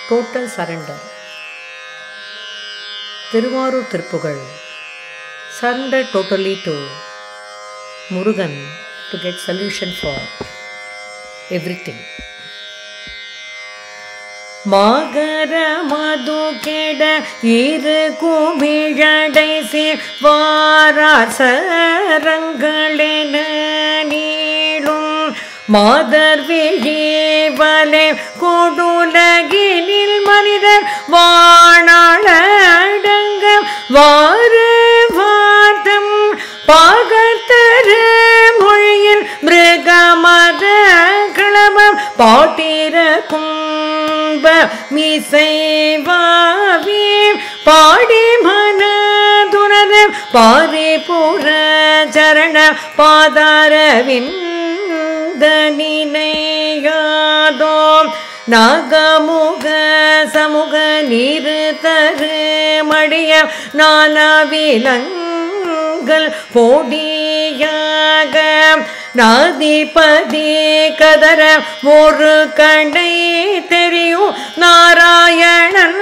total surrender Thiruvarur Thiruppugazh surrender totally to Murugan to get solution for everything மகர மது கெட இரு குமிழடை வாரார் சரங்களென நீளும் மாதர் விழிவலை கொடுலகினில் மனிதர் வாணாளடங்க வாரு வார்த்தம் பாகத்தர மொழியில் மிருகமத களமம் பாட்டிர கும்ப மிசைவாவி பாடி மனதுனது பாரிபுர சரண பாதாரவின் நினையாதோம் நாகமுக சமுக நீரு தரு மடிய நானாவிலங்கள் போடியாக நாதிபதி கதற ஒரு கடை தெரியும் நாராயணன்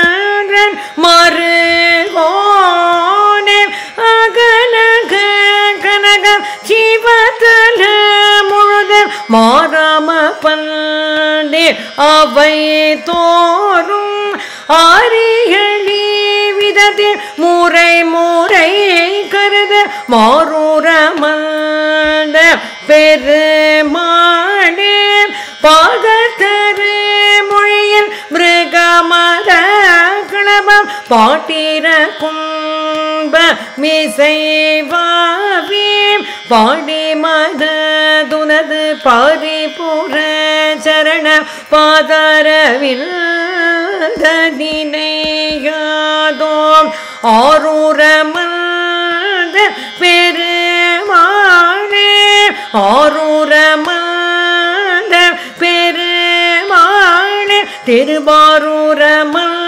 மறுகோனே அகனக கனக ஜீவதல முழுத மாறாம பண்டே அவை தோறும் ஆரியளி விதத்தில் முறை முறை கருத மாறூரமண்ட பெருமானே பாகத்தரு மொழியில் மிருகமத களமம் பாட்டிர கும்ப மிசைவாவி பாடி மத துனது பாரிபுர சரண பாதரவில் நினையாதோம் ஆரூரமந்த பெருமானே ஆரூரமந்த பெருமானே திருவாரூரமந்த